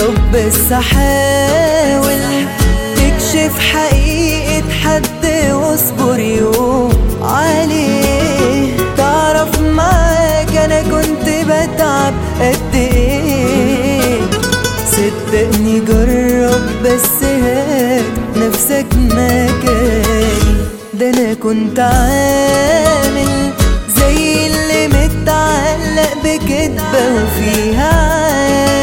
طب بس حاول تكشف حقيقة حد واصبر يوم عليه تعرف معاك انا كنت بتعب قد ايه صدقني جرب بس هات نفسك مكاني ده انا كنت عامل زي اللي متعلق بكدبة وفيها عامل